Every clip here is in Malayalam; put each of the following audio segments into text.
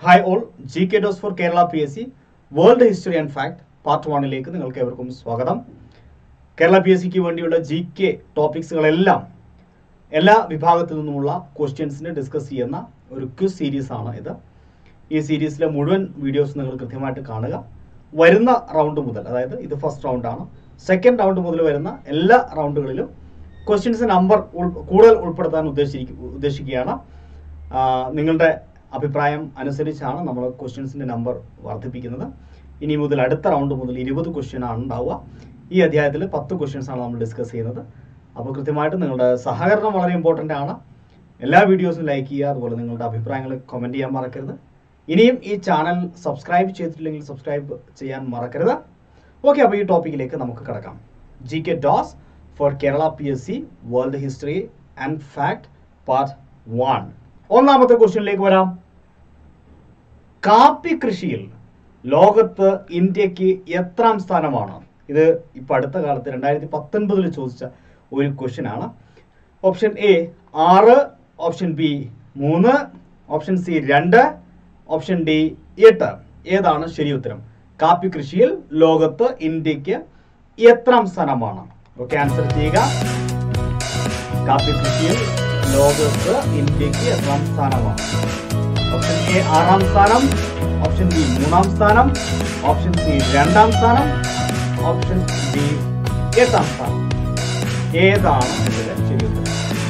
Hi all G K doses for Kerala P S C world history and fact part വണ്ണിലേക്ക് നിങ്ങൾക്ക് ഏവർക്കും സ്വാഗതം കേരള പി എസ് സിക്ക് വേണ്ടിയുള്ള ജി കെ ടോപ്പിക്സുകളെല്ലാം എല്ലാ വിഭാഗത്തിൽ നിന്നുമുള്ള ക്വസ്റ്റ്യൻസിനെ ഡിസ്കസ് ചെയ്യുന്ന ഒരു ക്വിസ് സീരീസ് ആണ് ഇത് ഈ സീരീസിലെ മുഴുവൻ വീഡിയോസ് നിങ്ങൾ കൃത്യമായിട്ട് കാണുക വരുന്ന റൗണ്ട് മുതൽ അതായത് ഇത് ഫസ്റ്റ് റൗണ്ടാണ് സെക്കൻഡ് റൗണ്ട് മുതൽ വരുന്ന എല്ലാ റൗണ്ടുകളിലും ക്വസ്റ്റ്യൻസ് നമ്പർ കൂടുതൽ ഉൾപ്പെടുത്താൻ ഉദ്ദേശിച്ചിരിക്കും ഉദ്ദേശിക്കുകയാണ് ആ, നിങ്ങളുടെ അഭിപ്രായം അനുസരിച്ചാണ് നമ്മൾ ക്വസ്റ്റ്യൻസിൻ്റെ നമ്പർ വർദ്ധിപ്പിക്കുന്നത് ഇനി മുതൽ അടുത്ത റൗണ്ട് മുതൽ ഇരുപത് ക്വസ്റ്റ്യൻ ആണ് ഉണ്ടാവുക ഈ അധ്യായത്തിൽ പത്ത് ക്വസ്റ്റ്യൻസ് ആണ് നമ്മൾ ഡിസ്കസ് ചെയ്യുന്നത് അപ്പോൾ കൃത്യമായിട്ട് നിങ്ങളുടെ സഹകരണം വളരെ ഇമ്പോർട്ടൻ്റ് ആണ് എല്ലാ വീഡിയോസും ലൈക്ക് ചെയ്യുക അതുപോലെ നിങ്ങളുടെ അഭിപ്രായങ്ങൾ കമൻറ്റ് ചെയ്യാൻ മറക്കരുത് ഇനിയും ഈ ചാനൽ സബ്സ്ക്രൈബ് ചെയ്തിട്ടില്ലെങ്കിൽ സബ്സ്ക്രൈബ് ചെയ്യാൻ മറക്കരുത് ഓക്കെ അപ്പോൾ ഈ ടോപ്പിക്കിലേക്ക് നമുക്ക് കിടക്കാം G K doses for Kerala P S C world history and fact part one ഒന്നാമത്തെ ക്വസ്റ്റ്യനിലേക്ക് വരാം കാപ്പി കൃഷിയിൽ ലോകത്ത് ഇന്ത്യക്ക് എത്രാം സ്ഥാനമാണ് ഇത് ഇപ്പൊ അടുത്ത കാലത്ത് രണ്ടായിരത്തി പത്തൊൻപതിൽ ചോദിച്ച ഒരു ക്വസ്റ്റ്യൻ ആണ് ഓപ്ഷൻ എ ആറ് ഓപ്ഷൻ ബി മൂന്ന് ഓപ്ഷൻ സി രണ്ട് ഓപ്ഷൻ ഡി എട്ട് ഏതാണ് ശരി ഉത്തരം കാപ്പി കൃഷിയിൽ ലോകത്ത് ഇന്ത്യക്ക് എത്രാം സ്ഥാനമാണ് ഓക്കെ ആൻസർ ചെയ്യുക കാപ്പി കൃഷിയിൽ ലോകത്ത് ഇന്ത്യക്ക് എത്രാം സ്ഥാനമാണ് ഓപ്ഷൻ എ ആറാം സ്ഥാനം ഓപ്ഷൻ ബി മൂന്നാം സ്ഥാനം ഓപ്ഷൻ സി രണ്ടാം സ്ഥാനം ഓപ്ഷൻ ഡി എട്ടാം സ്ഥാനം ഏതാണ് ഇതിലെ ശരി ഉത്തരം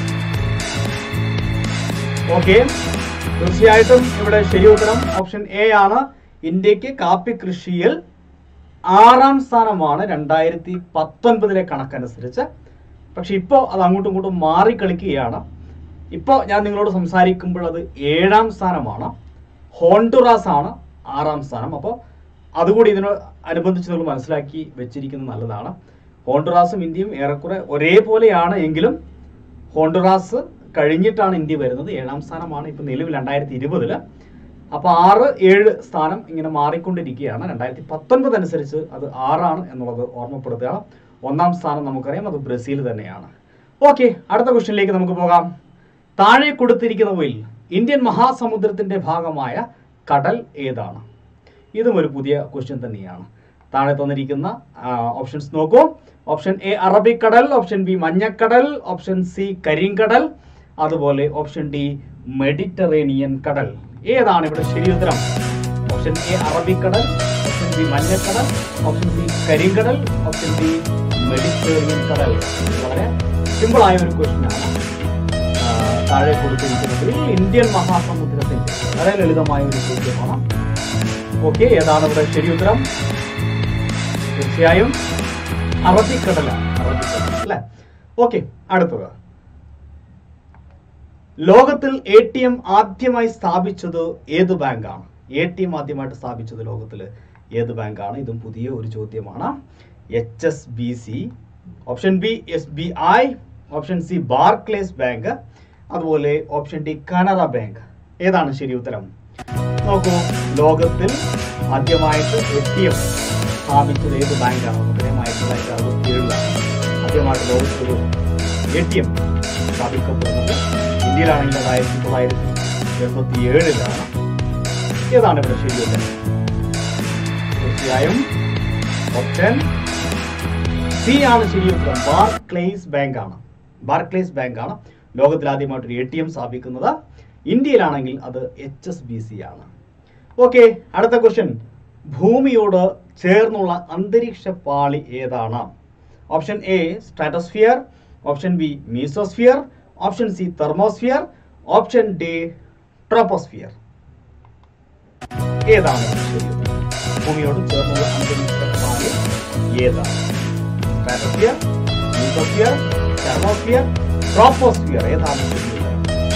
ഓക്കെ തീർച്ചയായിട്ടും ഇവിടെ ശരി ഉത്തരം ഓപ്ഷൻ എ ആണ് ഇന്ത്യക്ക് കാപ്പി കൃഷിയിൽ ആറാം സ്ഥാനമാണ് രണ്ടായിരത്തി പത്തൊൻപതിലെ കണക്കനുസരിച്ച് പക്ഷെ ഇപ്പോൾ അത് അങ്ങോട്ടും ഇങ്ങോട്ടും മാറിക്കളിക്കുകയാണ് ഇപ്പോൾ ഞാൻ നിങ്ങളോട് സംസാരിക്കുമ്പോൾ അത് ഏഴാം സ്ഥാനമാണ് ഹോണ്ടുറാസ് ആണ് ആറാം സ്ഥാനം അപ്പോൾ അതുകൂടി ഇതിനോട് അനുബന്ധിച്ച് നിങ്ങൾ മനസ്സിലാക്കി വെച്ചിരിക്കുന്നത് നല്ലതാണ് ഹോണ്ടുറാസും ഇന്ത്യയും ഏറെക്കുറെ ഒരേപോലെയാണ് എങ്കിലും ഹോണ്ടുറാസ് കഴിഞ്ഞിട്ടാണ് ഇന്ത്യ വരുന്നത് ഏഴാം സ്ഥാനമാണ് ഇപ്പം നിലവിൽ രണ്ടായിരത്തി ഇരുപതില് അപ്പോൾ ആറ് ഏഴ് സ്ഥാനം ഇങ്ങനെ മാറിക്കൊണ്ടിരിക്കുകയാണ് രണ്ടായിരത്തി പത്തൊൻപത് അനുസരിച്ച് അത് ആറാണ് എന്നുള്ളത് ഓർമ്മപ്പെടുത്തുകയാണ് ഒന്നാം സ്ഥാനം നമുക്കറിയാം അത് ബ്രസീൽ തന്നെയാണ് ഓക്കെ അടുത്ത ക്വസ്റ്റ്യനിലേക്ക് നമുക്ക് പോകാം താഴെ കൊടുത്തിരിക്കുന്നവയിൽ ഇന്ത്യൻ മഹാസമുദ്രത്തിന്റെ ഭാഗമായ കടൽ ഏതാണ് ഇതും ഒരു പുതിയ ക്വസ്റ്റ്യൻ തന്നെയാണ് താഴെ തന്നിരിക്കുന്ന ഓപ്ഷൻസ് നോക്കൂ ഓപ്ഷൻ എ അറബിക്കടൽ ഓപ്ഷൻ ബി മഞ്ഞക്കടൽ ഓപ്ഷൻ സി കരിങ്കടൽ അതുപോലെ ഓപ്ഷൻ ഡി മെഡിറ്ററേനിയൻ കടൽ ഏതാണ് ഇവിടെ ശരി ഉത്തരം ഓപ്ഷൻ എ അറബിക്കടൽ ഓപ്ഷൻ ബി മഞ്ഞക്കടൽ ഓപ്ഷൻ സി കരിങ്കടൽ ഓപ്ഷൻ ഡി മെഡിറ്ററേനിയൻ കടൽ വളരെ സിമ്പിൾ ആയ ഒരു ക്വസ്റ്റ്യൻ ആണ് ആ, താഴെ കൊടുത്തിരിക്കുന്നതിൽ ഇന്ത്യൻ മഹാസമുദ്രത്തിന്റെ വളരെ ലളിതമായ ഒരു ചോദ്യമാണ് ഓക്കെ ഏതാണ് ഇവിടെ ശരി ഉത്തരം തീർച്ചയായും അറബിക്കടലാണ് അറബിക്കടൽ അല്ലെ ഓക്കെ അടുത്തത് ലോകത്തിൽ എ ടി എം ആദ്യമായി സ്ഥാപിച്ചത് ഏത് ബാങ്കാണ് എ ടി എം ആദ്യമായിട്ട് സ്ഥാപിച്ചത് ലോകത്തിൽ ഏത് ബാങ്കാണ് ഇതും പുതിയ ഒരു ചോദ്യമാണ് H S B C option B S B I option C Barclays bank അതുപോലെ ഓപ്ഷൻ ഡി കനറ ബാങ്ക് ഏതാണ് ശരി ഉത്തരം നോക്കൂ ലോകത്തിൽ ആദ്യമായിട്ട് എ ടി എം സ്ഥാപിച്ചത് ഏത് ബാങ്കാണ് നമുക്കറിയാം ആയിരത്തി തൊള്ളായിരത്തി അറുപത്തി ഏഴിലാണ് ആദ്യമായിട്ട് ലോകത്തൊരു എ ടി എം സ്ഥാപിക്കപ്പെടുന്നത് ഇന്ത്യയിലാണെങ്കിൽ അത് ആയിരത്തി തൊള്ളായിരത്തി എൺപത്തി ഏഴിലാണ് ഏതാണ് ഇവിടെ ശരി ഉത്തരം തീർച്ചയായും ഓപ്ഷൻ സി ആണ് ശരി ഉത്തരം ബാർക്ലേസ് ബാങ്ക് ആണ് ബാർക്ലേസ് ബാങ്ക് ആണ് ലോകത്തിൽ ആദ്യമായിട്ട് ഒരു എ ടി എം സ്ഥാപിക്കുന്നത് ഇന്ത്യയിലാണെങ്കിൽ അത് എച്ച് എസ് ബി സി ആണ് ഓക്കെ അടുത്ത ക്വസ്റ്റ്യൻ ഭൂമിയോട് ചേർന്നുള്ള അന്തരീക്ഷ പാളി ഏതാണ് option A stratosphere option B mesosphere option C thermosphere option D troposphere ഏതാണ് ശരി ഉത്തരം? ഭൂമിയോട് ചേർന്നുള്ള അന്തരീക്ഷ പാളി ഏതാണ് സ്ട്രാറ്റോസ്ഫിയർ മീസോസ്ഫിയർ തെർമോസ്ഫിയർ ട്രോപ്പോസ്ഫിയർ ഏതാണ് ശരി ഉത്തരം?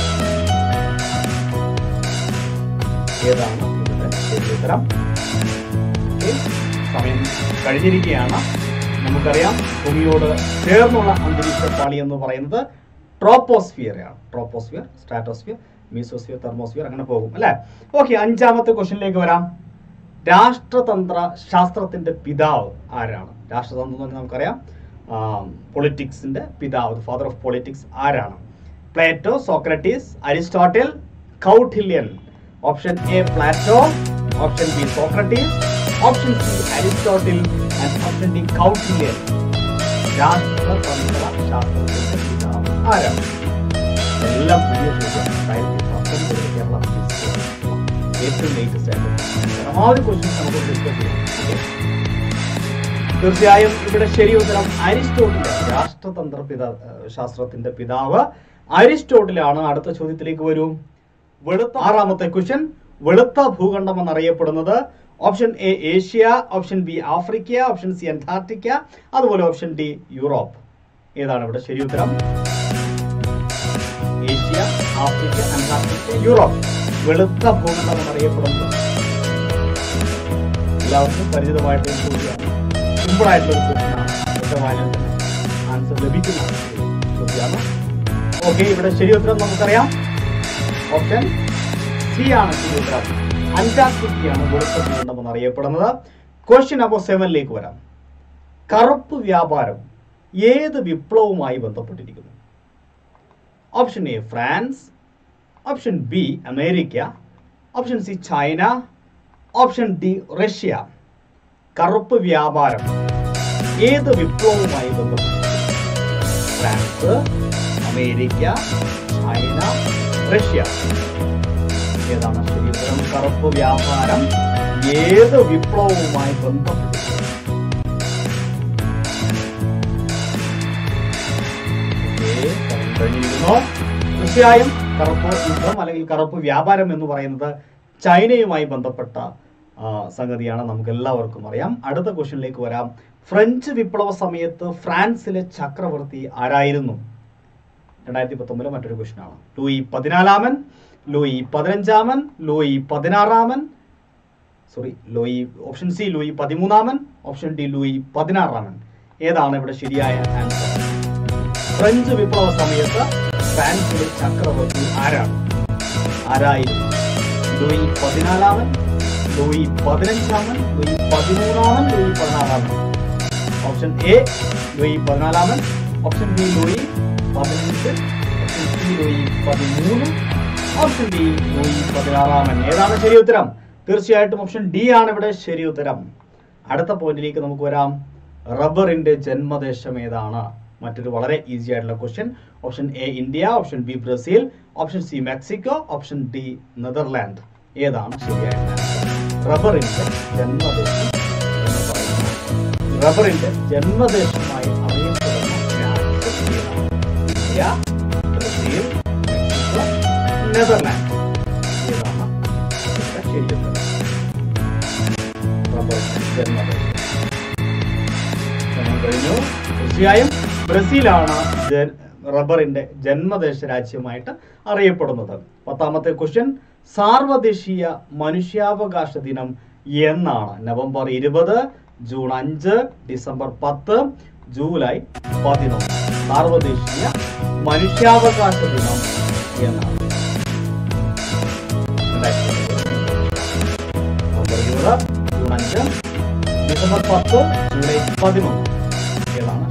ഏതാണ് ഇവിടെ ശരി ഉത്തരം ഓക്കേ. സമയം കഴിഞ്ഞിരിക്കുകയാണ് നമുക്കറിയാം ഭൂമിയോട് ചേർന്നുള്ള അന്തരീക്ഷ പാളി എന്ന് പറയുന്നത് ട്രോപ്പോസ്ഫിയർ ആണ് ട്രോപ്പോസ്ഫിയർ സ്ട്രാറ്റോസ്ഫിയർ മീസോസ്ഫിയർ തെർമോസ്ഫിയർ അങ്ങനെ പോകും അല്ലെ ഓക്കെ അഞ്ചാമത്തെ ക്വസ്റ്റ്യനിലേക്ക് വരാം രാഷ്ട്രതന്ത്ര ശാസ്ത്രത്തിന്റെ പിതാവ് ആരാണ് രാഷ്ട്രതന്ത്രം എന്ന് പറഞ്ഞാൽ നമുക്കറിയാം പൊളിറ്റിക്സിന്റെ പിതാവ് ഫാദർ ഓഫ് പൊളിറ്റിക്സ് ആരാണ് പ്ലേറ്റോ സോക്രട്ടീസ് അരിസ്റ്റോട്ടിൽ കൗട്ടില്യൻ option A Plato option B Socrates option C Aristotle and option D കൗട്ടില്യൻ രാഷ്ട്രതന്ത്ര ശാസ്ത്രത്തിന്റെ പിതാവ് ആരാണ് എല്ലാം പുതിയ ചോദ്യമാണ് രണ്ടായിരത്തി പത്തൊൻപത് കേരള quiz. ഏറ്റവും ലേറ്റസ്റ്റ് ആയിട്ട് പരമാവധി ക്വസ്റ്റ്യൻസ് നമുക്ക് ഡിസ്കസ് ചെയ്യാം Okay. തീർച്ചയായും ഇവിടെ ശരി ഉത്തരം അരിസ്റ്റോട്ടിൽ രാഷ്ട്രതന്ത്ര പിതാ ഏഹ് ശാസ്ത്രത്തിന്റെ പിതാവ് അരിസ്റ്റോട്ടിലാണ് അടുത്ത ചോദ്യത്തിലേക്ക് വരും വെളുത്ത ആറാമത്തെ ക്വസ്റ്റ്യൻ വെളുത്ത ഭൂഖണ്ഡം എന്നറിയപ്പെടുന്നത് option A Asia option B Africa option C Antarctica അതുപോലെ ഓപ്ഷൻ ഡി യൂറോപ്പ് ഏതാണ് ഇവിടെ ശരി ഉത്തരം ഏഷ്യ ആഫ്രിക്ക അന്റാർട്ടിക്ക യൂറോപ്പ് വെളുത്ത ഭൂഖണ്ഡം എന്നറിയപ്പെടുന്നത് എല്ലാവർക്കും പരിചിതമായിട്ടുള്ള ചോദ്യമാണ് സിമ്പിൾ ആയിട്ടുള്ള ഒരു ക്വസ്റ്റ്യനാണ് വ്യക്തമായാലും ആൻസർ ലഭിക്കുന്ന ഒരു ചോദ്യമാണ് ഓക്കെ ഇവിടെ ശരി ഉത്തരം നമുക്കറിയാം ഓപ്ഷൻ സി ആണ് ശരി ഉത്തരം അന്റാർട്ടിക്കയാണ് വെളുത്ത ഭൂഖണ്ഡം എന്നറിയപ്പെടുന്നത് ക്വസ്റ്റ്യൻ നമ്പർ സെവനിലേക്ക് വരാം കറുപ്പ് വ്യാപാരം ഏത് വിപ്ലവവുമായി ബന്ധപ്പെട്ടിരിക്കുന്നു option A France option B America option C China option D Russia കറുപ്പ് വ്യാപാരം ഏത് വിപ്ലവവുമായി ബന്ധപ്പെട്ടിരിക്കുന്നു ഫ്രാൻസ് അമേരിക്ക ചൈന റഷ്യ ഏതാണ് ശരി ഉത്തരം കറുപ്പ് വ്യാപാരം ഏത് വിപ്ലവവുമായി ബന്ധപ്പെട്ടിരിക്കുന്നു ഓക്കേ, സമയം കഴിഞ്ഞിരിക്കുന്നു. തീർച്ചയായും കറുപ്പ് യുദ്ധം അല്ലെങ്കിൽ കറുപ്പ് വ്യാപാരം എന്ന് പറയുന്നത് ചൈനയുമായി ബന്ധപ്പെട്ട ആ, സംഗതിയാണ് നമുക്ക് എല്ലാവർക്കും അറിയാം അടുത്ത ക്വസ്റ്റ്യനിലേക്ക് വരാം ഫ്രഞ്ച് വിപ്ലവ സമയത്ത് ഫ്രാൻസിലെ ചക്രവർത്തി ആരായിരുന്നു രണ്ടായിരത്തി പത്തൊമ്പതിലെ മറ്റൊരു ക്വസ്റ്റ്യൻ ആണ് ലൂയി പതിനാലാമൻ ലൂയി പതിനഞ്ചാമൻ ലൂയി പതിനാറാമൻ sorry Louis option C Louis പതിമൂന്നാമൻ ഓപ്ഷൻ ഡി ലൂയി പതിനാറാമൻ ഏതാണ് ഇവിടെ ശരിയായ ആൻസർ ഫ്രഞ്ച് വിപ്ലവ സമയത്ത് ഫ്രാൻസിലെ ചക്രവർത്തി ആരാണ് ആരായിരുന്നു ലൂയി പതിനാലാമൻ ലൂയി പതിനഞ്ചാമൻ ലൂയി പതിമൂന്നാമൻ ലൂയി പതിനാറാമൻ ഓപ്ഷൻ എ ലൂയി പതിനാലാമൻ ഓപ്ഷൻ ബി ലൂയി പതിനഞ്ച് ഓപ്ഷൻ സി ലൂയി പതിമൂന്ന് ഓപ്ഷൻ ഡി ലൂയി പതിനാറാമൻ ഏതാണ് ശരി ഉത്തരം തീർച്ചയായിട്ടും ഓപ്ഷൻ ഡി ആണ് ഇവിടെ ശരി ഉത്തരം അടുത്ത പോയിന്റിലേക്ക് നമുക്ക് വരാം റബ്ബറിന്റെ ജന്മദേശം ഏതാണ് മറ്റൊരു വളരെ ഈസി ആയിട്ടുള്ള question option A India option B Brazil option C Mexico option D Netherland ഏതാണ് ശരിയായിട്ടുള്ള ആൻസർ റബ്ബറിന്റെ ജന്മദേശം എന്ന് പറയുന്നത് റബ്ബറിന്റെ ജന്മദേശമായി അറിയപ്പെടുന്ന രാജ്യം ഏതാണ്? ഇന്ത്യ ബ്രസീൽ മെക്സിക്കോ നെതർലാൻഡ് ഏതാണ് ഇവിടെ ശരി ഉത്തരം റബ്ബറിന്റെ ജന്മദേശം സമയം കഴിഞ്ഞു തീർച്ചയായും ബ്രസീലാണ് ജ- റബ്ബറിന്റെ ജന്മദേശ രാജ്യമായിട്ട് അറിയപ്പെടുന്നത് പത്താമത്തെ ക്വസ്റ്റ്യൻ സാർവദേശീയ മനുഷ്യാവകാശ ദിനം എന്നാണ് നവംബർ ഇരുപത് ജൂൺ അഞ്ച് ഡിസംബർ പത്ത് ജൂലൈ പതിനൊന്ന് സാർവദേശീയ മനുഷ്യാവകാശ ദിനം എന്നാണ് നവംബർ ഇരുപത് ജൂൺ അഞ്ച് ഡിസംബർ പത്ത് ജൂലൈ പതിനൊന്ന് ഏതാണ്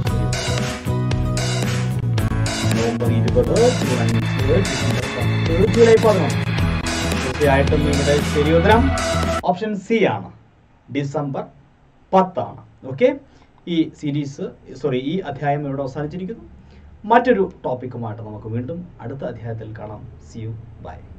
ശരി നവംബർ ഇരുപത് ജൂൺ അഞ്ച് ഡിസംബർ പത്ത് ജൂലൈ പതിനൊന്ന് തീർച്ചയായിട്ടും ഇവിടെ ശരി ഉത്തരം ഓപ്ഷൻ സി ആണ് ഡിസംബർ പത്താണ് ഓക്കെ ഈ സീരീസ് സോറി ഈ അധ്യായം ഇവിടെ അവസാനിച്ചിരിക്കുന്നു മറ്റൊരു ടോപ്പിക്കുമായിട്ട് നമുക്ക് വീണ്ടും അടുത്ത അധ്യായത്തിൽ കാണാം സി യു ബൈ